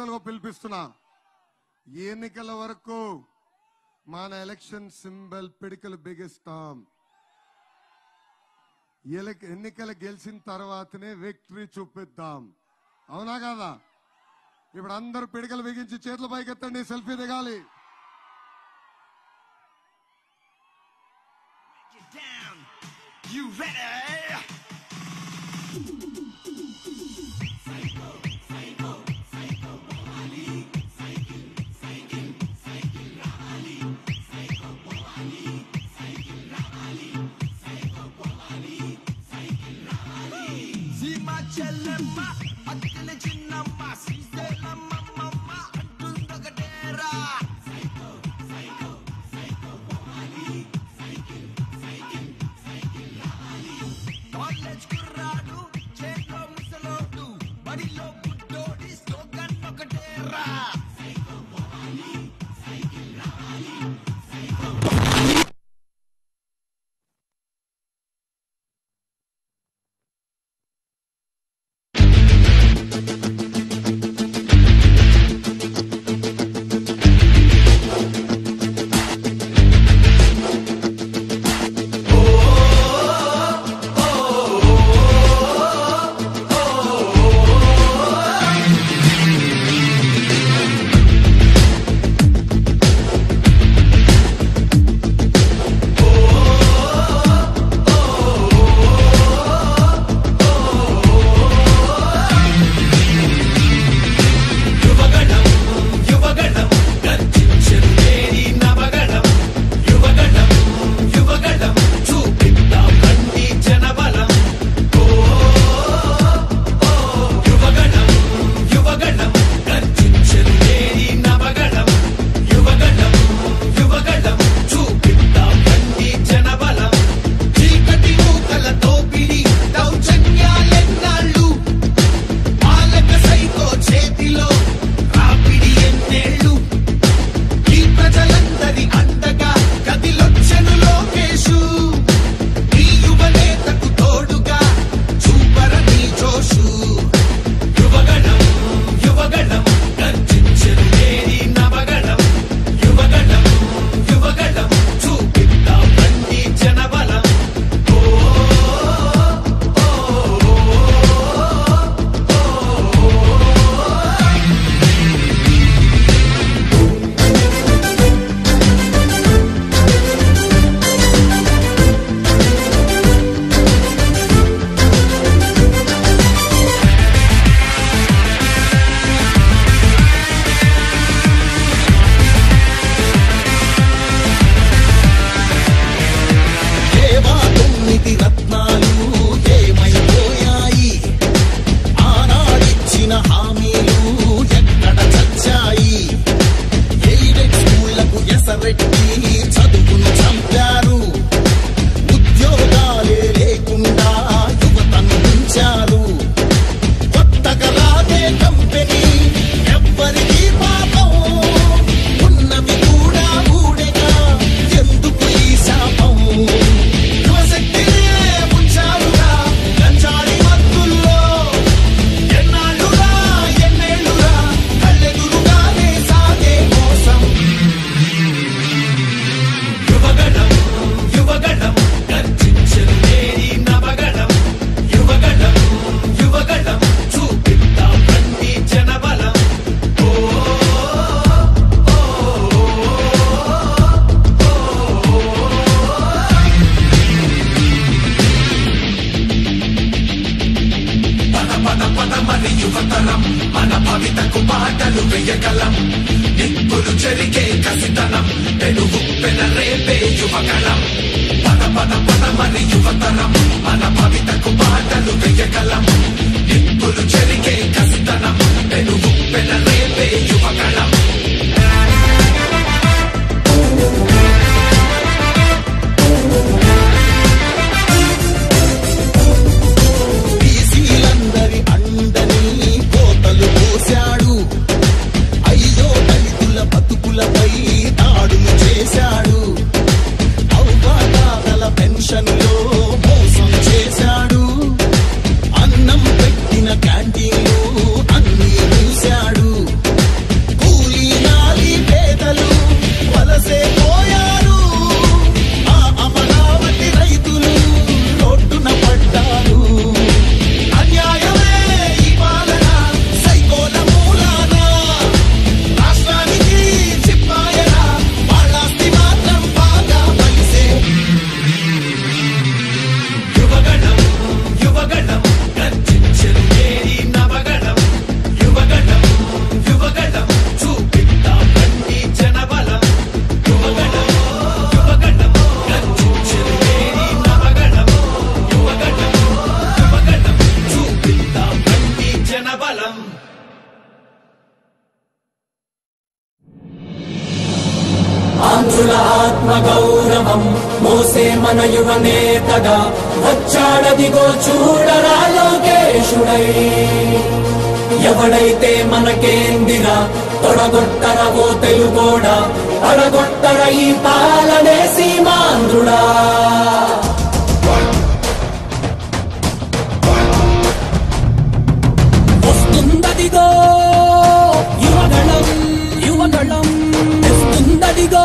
Personal గా పిలిపిస్తున్నా ఈ ఎన్నికల వరకు మన ఎలక్షన్ సింబల్ పిడికలు బిగిస్తాం ఎలక్- ఎన్నికలు గెలిచిన తర్వాతనే విక్టరీ చూపిద్దాం అవునా కాదా ఇప్పుడు అందరూ పిడికలు బిగించి చేతులు పైకెత్తండి సెల్ఫీ దిగాలి Get down. You ready? సీమ చెల్లెమ్మ అక్కల చిన్నమ్మ శ్రీశైలమ్మ మమ్మ అంటుందొకటేరా కాలేజ్ కుర్రాడు చేతిలో ముసలోడు బడిలో బుడ్డోడి స్లోగన్ ఒకటేరా యువగణం యువగణం గర్జించేది నవగణం యువగణం యువగణం చూపిద్దాం కండి జనబలం ఓ ఓ యువగణం యువగణం గర్జించేది నవగణం యువగణం యువగణం చూపిద్దాం కండి జనబలం చీకటి మూకల తోపిడి దౌర్జన్యాలెన్నాళ్ళు పాలక సైకో చేతిలో రాపిడి ఎన్నేళ్ళు ఈ ప్రజలందరి అండగా గదిలొచ్చెను లోకేషు ఈ యువ నేతకు తోడుగా చూపర నీ జోషు యువగణం యువగణం గర్జించెను ఏది నవగణం యువగణం యువగణం చూపిద్దాం రండి జనబలం దేవా తొమ్మిది రత్నాలు ఏమైపోయాయి ఆనాడిచ్చిన హామీలు ఎక్కడ చచ్చాయి ఎయిడెడ్ స్కూళ్లకు ఎసరెట్టి చదువును చంపారు ఉద్యోగాలే లేకుండా యువతను ఉంచారు కొత్తగా రాదే కంపెనీ ఎవ్వరికీ పాపం ఉన్నవి కూడా ఊడెగా ఎందుకు ఈ శాపం యువశక్తినే ఉంచారుగా గంజాయి మత్తుల్లో ఎన్నాళ్ళురా ఎన్నేళ్ళురా కళ్ళెదురుగానే సాగే మోసం యువగణం యువగణం గర్జించెను ఏది నవగణం యువగణం యువగణం చూపిద్దాం రండి జనబలం పద పద పద మరి యువతరం మన భవితకు పాటలు వేయగలం నిప్పులు చెరిగే కసితనం పెనుగు పెనరేపే యువగళం పద పద పద మరి యువతరం మన భవితకు పాటలు వేయగలం నిప్పులు చెరిగే కసితనం పెనుగు పెనరేపే యువగళం బీసీలందరి అండని కోతలు పోశాడు అయ్యో దళితుల బతుకులపై దాడులు చేశాడు అవగాహన పెన్షన్లో మోసం చేశాడు అన్నం పెట్టిన క్యాంటీన్ ఆత్మ గౌరవం మోసే మన యువ నేతగా వచ్చాడదిగో చూడరా లోకేశుడై ఎవడైతే మనకేందిరా తొడగొట్టరవో తెలుగోడా అడగొట్టర ఈ పాలనే సీమాంధ్రుడా వస్తుందదిగో యువగళం యువగళం వస్తుందదిగో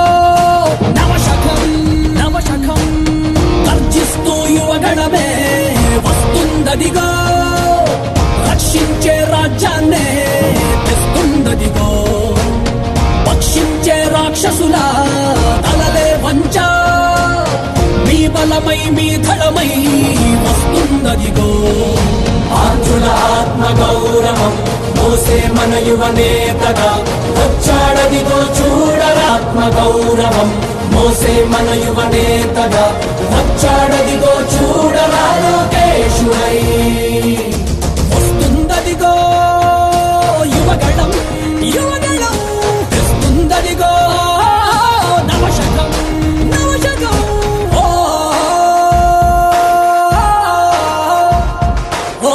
నవశకం నవశకం గర్జిస్తూ యువగళమే వస్తుందదిగో రక్షించే రాజ్యాన్నే తెస్తుందదిగో పక్షించే రాక్షసుల తలలే వంచ మీ బలమై మీ ధళమై వస్తుందదిగో ఆంధ్రుల ఆత్మ గౌరవం మోసే మన యువ నేతగా వచ్చాడదిగో చూడరాత్మ గౌరవం మోసే మన యువ నేతగా వచ్చాడదిగో చూడరా లోకేశుడై వస్తుందదిగో యువగళం యువగళం తెస్తుందదిగో నవశకం నవశకం ఓ ఓ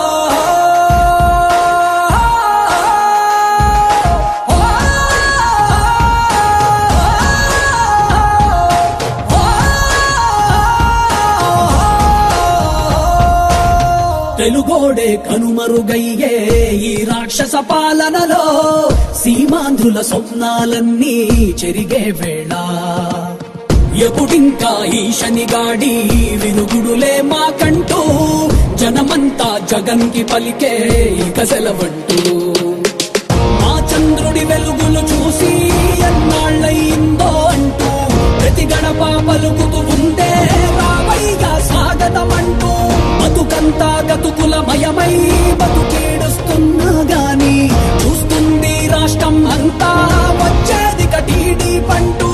తెలుగోడే కనుమరుగయ్యే ఈ రాక్షస పాలనలో సీమాంధ్రుల స్వప్నాలన్నీ చెరిగే వేళ ఎప్పుడింకా ఈ శనిగాడి వినుగుడులే మాకంటూ జనమంతా జగన్కి పలికే ఇక సెలవంటూ మా చంద్రుడి వెలుగులు చూసి ఎన్నాళ్ళయిందో అంటూ ప్రతి గడప పలుకుతూ ఉందే రావయ్యా స్వాగతమంటూ బతుకంతా గతుకుల మయమై బతుకేడుస్తున్నా గాని చూస్తుంది రాష్ట్రం అంతా వచ్చేది కటీడీ పంటూ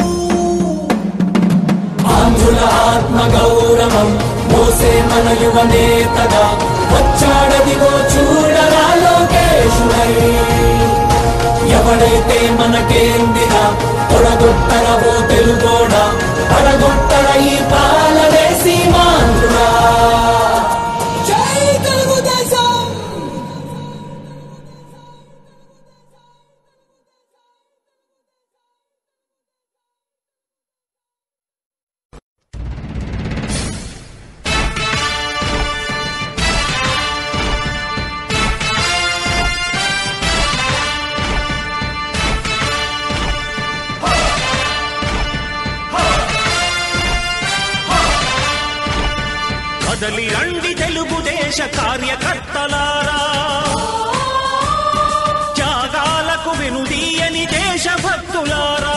ఆంధ్రుల ఆత్మ గౌరవం మోసే మన యువ నేతగా వచ్చాడదిగో చూడరా లోకేశుడై ఎవడైతే మనకేందిరా తొడగొట్టరవో తెలుగోడా పడగొట్టర ఈ పాలనే సీమాంధ్రుడా జై తెలుగుదేశం కదలి రండి తెలుగుదేశ కార్యకర్తలారా త్యాగాలకు వెనుదీయని దేశభక్తులారా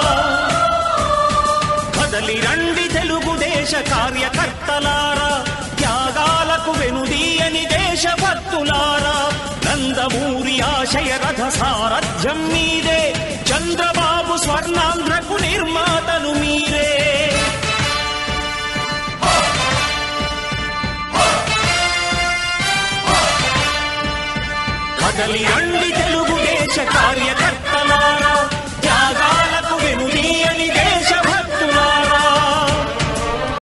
కదలి రండి తెలుగుదేశ కార్యకర్తలారా త్యాగాలకు వెనుదీయని దేశభక్తులారా నందమూరి ఆశయ రథ సారథ్యం మీదే చంద్రబాబు స్వర్ణాంధ్రకు నిర్మాతలు మీరే కదలి రండి తెలుగుదేశ కార్యకర్త